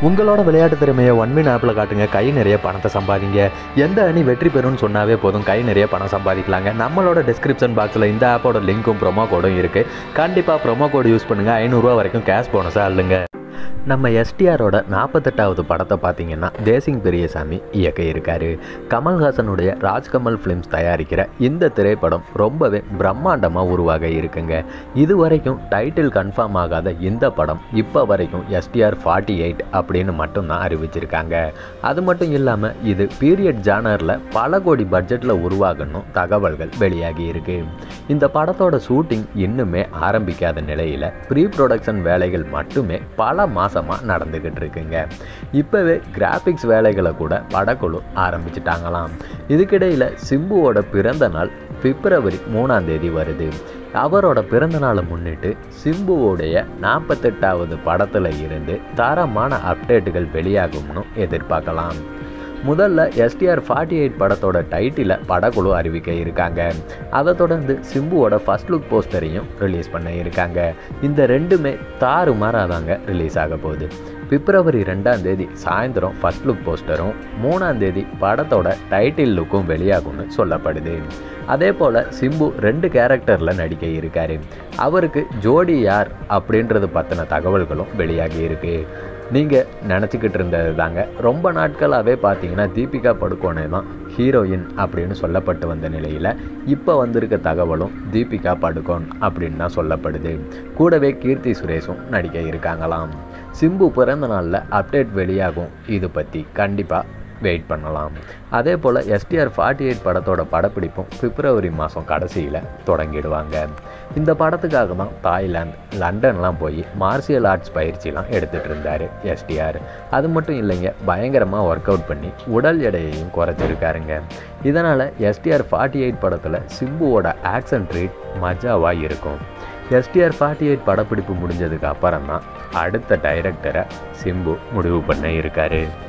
உங்களோட விளையாட்டு திறமையை ஒன்மின் ஆப்பில் காட்டுங்க கை நிறைய பணத்தை சம்பாதிங்க எந்த அணி வெற்றி பெறும்னு சொன்னாவே போதும் கை நிறைய பணம் சம்பாதிக்கலாங்க நம்மளோட டிஸ்கிரிப்ஷன் பாக்ஸில் இந்த ஆப்போட லிங்க்கும் ப்ரோமோ கோடும் இருக்குது கண்டிப்பாக ப்ரோமோ கோடு யூஸ் பண்ணுங்கள் ஐநூறுரூவா வரைக்கும் கேஷ் போனஸாக அள்ளுங்க நம்ம எஸ்டிஆரோட நாற்பத்தெட்டாவது படத்தை பார்த்தீங்கன்னா தேசிங் பெரியசாமி இயக்க இருக்காரு கமல்ஹாசனுடைய ராஜ்கமல் ஃபிலிம்ஸ் தயாரிக்கிற இந்த திரைப்படம் ரொம்பவே பிரம்மாண்டமாக உருவாக இருக்குங்க இது வரைக்கும் டைட்டில் கன்ஃபார்ம் ஆகாத இந்த படம் இப்போ வரைக்கும் எஸ்டிஆர் ஃபார்ட்டி எயிட் அப்படின்னு மட்டும்தான் அறிவிச்சிருக்காங்க அது மட்டும் இல்லாமல் இது பீரியட் ஜானரில் பல கோடி பட்ஜெட்டில் உருவாகணும் தகவல்கள் வெளியாகி இருக்கு இந்த படத்தோட ஷூட்டிங் இன்னுமே ஆரம்பிக்காத நிலையில் ப்ரீ ப்ரொடக்ஷன் வேலைகள் மட்டுமே பல மாதமாக நடந்துக்கிட்டு இருக்குங்க இப்போவே கிராஃபிக்ஸ் வேலைகளை கூட படக்குழு ஆரம்பிச்சிட்டாங்களாம் இதுக்கிடையில் சிம்புவோட பிறந்த நாள் பிப்ரவரி மூணாம் தேதி வருது அவரோட பிறந்த நாளை முன்னிட்டு சிம்புவோடைய நாற்பத்தெட்டாவது படத்தில் இருந்து தரமான அப்டேட்டுகள் வெளியாகும்னு எதிர்பார்க்கலாம் முதல்ல எஸ்டிஆர் ஃபார்ட்டி எயிட் படத்தோட டைட்டிலை படக்குழு அறிவிக்க இருக்காங்க அதை தொடர்ந்து சிம்புவோட ஃபர்ஸ்ட் லுக் போஸ்டரையும் ரிலீஸ் பண்ண இருக்காங்க இந்த ரெண்டுமே தாறுமாறாக தாங்க ரிலீஸ் ஆக போகுது பிப்ரவரி ரெண்டாம் தேதி சாயந்தரம் ஃபர்ஸ்ட் லுக் போஸ்டரும் மூணாம் தேதி படத்தோட டைட்டில் லுக்கும் வெளியாகும்னு சொல்லப்படுது அதே போல் சிம்பு ரெண்டு கேரக்டரில் நடிக்க இருக்காரு அவருக்கு ஜோடி யார் அப்படின்றது பற்றின தகவல்களும் வெளியாகி இருக்கு நீங்கள் நினச்சிக்கிட்டு இருந்தது தாங்க ரொம்ப நாட்களாகவே பார்த்தீங்கன்னா தீபிகா படுகோனே தான் ஹீரோயின் அப்படின்னு சொல்லப்பட்டு வந்த நிலையில் இப்போ வந்திருக்க தகவலும் தீபிகா படுகோன் அப்படின்னு தான் சொல்லப்படுது கூடவே கீர்த்தி சுரேஷும் நடிக்க இருக்காங்களாம் சிம்பு பிறந்த நாளில் அப்டேட் வெளியாகும் இது பற்றி கண்டிப்பாக வெயிட் பண்ணலாம் அதே போல் எஸ்டிஆர் ஃபார்ட்டி எயிட் படத்தோட படப்பிடிப்பும் பிப்ரவரி மாதம் கடைசியில் தொடங்கிடுவாங்க இந்த படத்துக்காக தான் தாய்லாந்து லண்டன்லாம் போய் மார்ஷியல் ஆர்ட்ஸ் பயிற்சிலாம் எடுத்துகிட்டு இருந்தார் எஸ்டிஆர் அது மட்டும் இல்லைங்க பயங்கரமாக ஒர்க் அவுட் பண்ணி உடல் எடையையும் குறைச்சிருக்காருங்க இதனால் எஸ்டிஆர் ஃபார்ட்டி எயிட் படத்தில் சிம்புவோட ஆக்ஷன் ட்ரீட் மஜாவாக இருக்கும் எஸ்டிஆர் ஃபார்ட்டி எயிட் படப்பிடிப்பு முடிஞ்சதுக்கு அப்புறம் தான் அடுத்த டைரக்டரை சிம்பு முடிவு பண்ண இருக்காரு